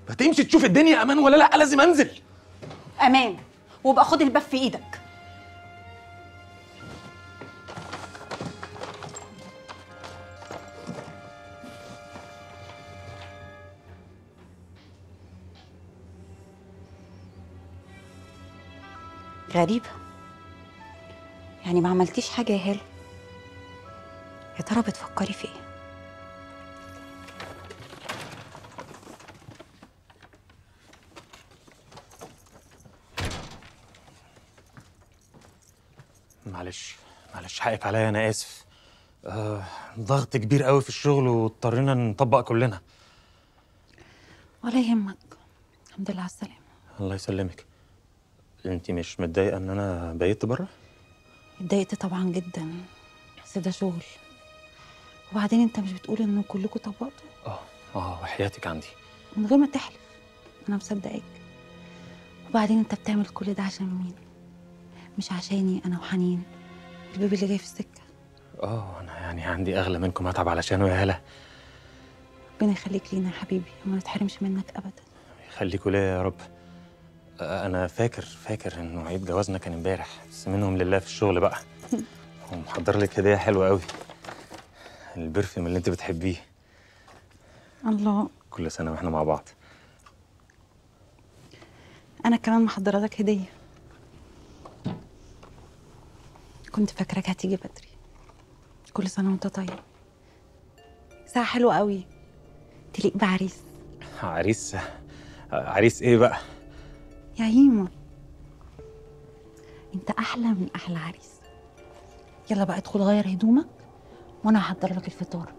ما تمشي تشوف الدنيا امان ولا لا لازم انزل امان وابقى خد الباب في ايدك غريبة يعني ما عملتيش حاجة يا هلا يا ترى بتفكري في ايه؟ معلش معلش حقك عليا انا اسف آه ضغط كبير قوي في الشغل واضطرينا نطبق كلنا ولا يهمك الحمد لله على السلامة الله يسلمك انت مش متضايقه ان انا بقيت بره اتضايقت طبعا جدا بس ده شغل وبعدين انت مش بتقول ان كلكم طبقتوا اه اه وحياتك عندي من غير ما تحلف انا مصدقاك وبعدين انت بتعمل كل ده عشان مين مش عشاني انا وحنين البيبي اللي جاي في السكه اه انا يعني عندي اغلى منكم اتعب علشانه يا هلا ربنا يخليك لينا يا حبيبي وما نتحرمش منك ابدا يخليكوا ليا يا رب آه، انا فاكر فاكر انه عيد جوازنا كان امبارح بس منهم لله في الشغل بقى ومحضر لك هديه حلوه قوي البرفيوم اللي انت بتحبيه الله كل سنه واحنا مع بعض انا كمان محضره لك هديه كنت فاكراك هتيجي بدري كل سنه وانت طيب ساعه حلوه قوي تليق بعريس عريس عريس ايه بقى يا هيما انت احلى من احلى عريس يلا بقى ادخل غير هدومك وانا هحضر لك الفطار